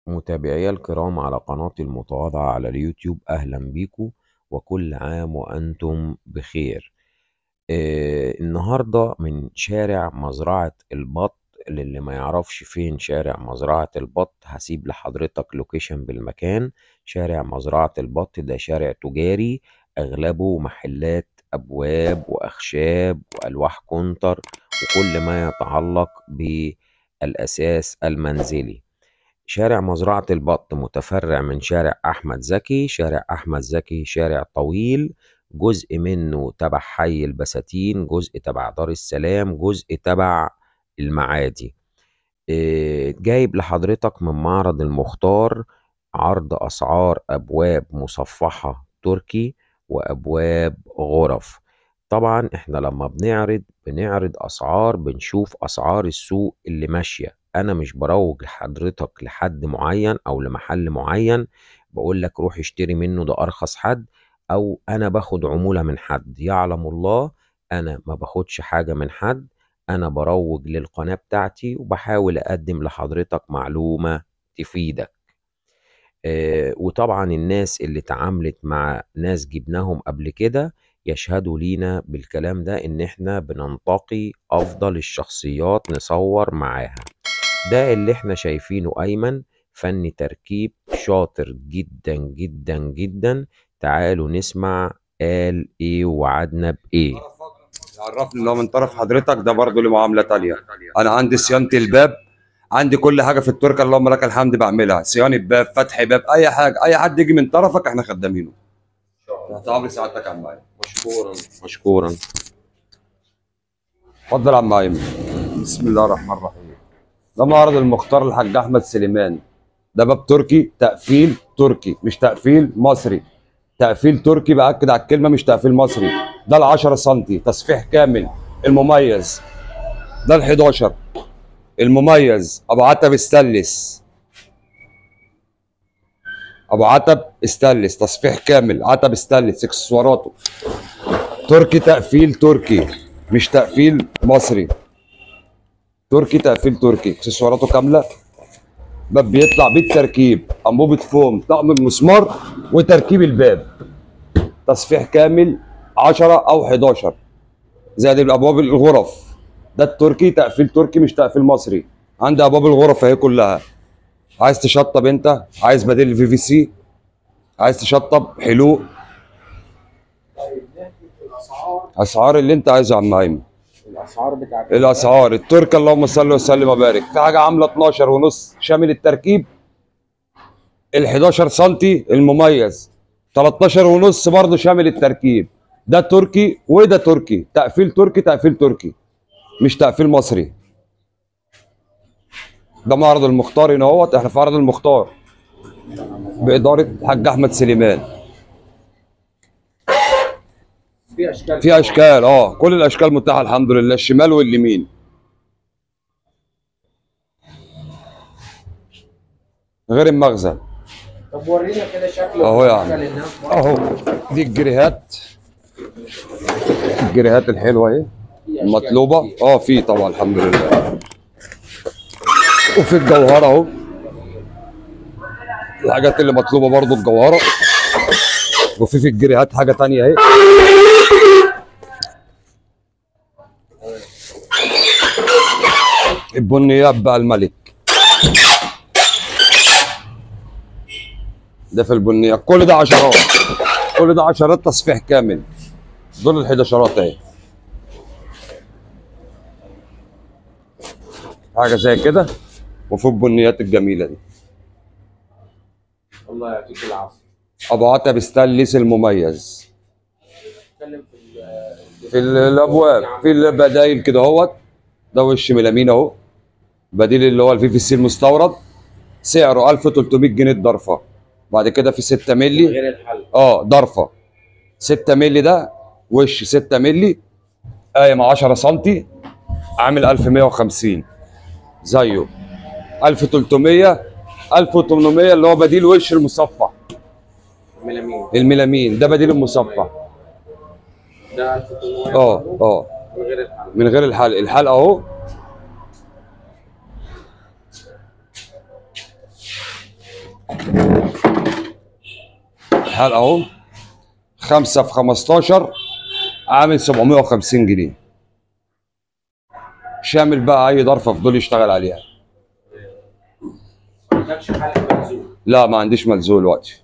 متابعي الكرام على قناتي المتواضعة على اليوتيوب أهلا بيكم وكل عام وأنتم بخير آه النهاردة من شارع مزرعة البط للي ما يعرفش فين شارع مزرعة البط هسيب لحضرتك لوكيشن بالمكان شارع مزرعة البط ده شارع تجاري أغلبه محلات أبواب وأخشاب وألواح كونتر وكل ما يتعلق بالأساس المنزلي شارع مزرعة البط متفرع من شارع أحمد زكي شارع أحمد زكي شارع طويل جزء منه تبع حي البساتين جزء تبع دار السلام جزء تبع المعادي إيه، جايب لحضرتك من معرض المختار عرض أسعار أبواب مصفحة تركي وأبواب غرف طبعا احنا لما بنعرض بنعرض أسعار بنشوف أسعار السوق اللي ماشية انا مش بروج لحضرتك لحد معين او لمحل معين بقول لك روح اشتري منه ده ارخص حد او انا باخد عمولة من حد يعلم الله انا ما باخدش حاجة من حد انا بروج للقناة بتاعتي وبحاول اقدم لحضرتك معلومة تفيدك آه وطبعا الناس اللي تعاملت مع ناس جبناهم قبل كده يشهدوا لينا بالكلام ده ان احنا بننتقي افضل الشخصيات نصور معاها ده اللي احنا شايفينه ايمن فني تركيب شاطر جدا جدا جدا تعالوا نسمع قال ايه وعدنا بايه عرفني ان هو من طرف حضرتك ده برضه له معامله تانية انا عندي صيانه الباب عندي كل حاجه في التركه اللهم لك الحمد بعملها صيانه باب فتح باب اي حاجه اي حد يجي من طرفك احنا خدامينه تحت امر سعادتك يا عم ايمن مشكورا مشكورا اتفضل يا عم ايمن بسم الله الرحمن الرحيم ده معرض المختار الحاج احمد سليمان ده باب تركي تقفيل تركي مش تقفيل مصري تقفيل تركي باكد على الكلمه مش تقفيل مصري ده ال 10 سم تصفيح كامل المميز ده ال 11 المميز ابو عتب استلس ابو عتب استلس تصفيح كامل عتب استلس اكسسواراته تركي تقفيل تركي مش تقفيل مصري تركي تقفيل تركي اكسسواراته كامله باب بيطلع بالتركيب انبوبه فوم طقم المسمار وتركيب الباب تصفيح كامل 10 او 11 زائد الابواب الغرف ده التركي تقفيل تركي مش تقفيل مصري عندي ابواب الغرف اهي كلها عايز تشطب انت عايز بديل الفي في سي عايز تشطب حلو اسعار اللي انت عايزه يا عم ايمن الاسعار بتاعت الاسعار التركه اللهم صل وسلم وبارك في حاجه عامله 12 ونص شامل التركيب ال 11 سم المميز 13 ونص برضه شامل التركيب ده تركي وده تركي تقفيل تركي تقفيل تركي مش تقفيل مصري ده معرض المختار هنا اهوت احنا في معرض المختار باداره الحاج احمد سليمان في اشكال في اشكال اه كل الاشكال متاحه الحمد لله الشمال واليمين غير المخزن طب ورينا كده شكل اهو يا عم. الحاجة للناس برضه. اهو دي الجريهات الجريهات الحلوه اهي في أشكال المطلوبه كتير. اه في طبعا الحمد لله وفي الجوهره اهو الحاجات اللي مطلوبه برضو الجوهره وفي في الجريهات حاجه تانية اهي البنيات بقى الملك ده في البنيات كل ده عشرات كل ده عشرات تصفيح كامل دول الحداشرات اهي حاجه زي كده وفي البنيات الجميله دي الله يعطيك العافيه ابو عتب ستانليس المميز نتكلم في ال- في ال- الابواب في البدايل كده اهوت ده وش ميلامين اهو بديل اللي هو الفي في سي المستورد سعره 1300 جنيه الضرفه بعد كده في 6 مللي غير الحل اه ضرفه 6 مللي ده وش 6 مللي قايم 10 سم عامل 1150 زيه 1300 1800 اللي هو بديل وش المصفح ميلامين الميلامين ده بديل المصفح ده 1800 اه برضه اه من غير الحل من غير الحلق الحلقه اهو حال اهو خمسة في 15 عامل 750 جنيه شامل بقى اي ظرفه فضول يشتغل عليها ما عندكش حل ملزوم لا ما عنديش ملزوق دلوقتي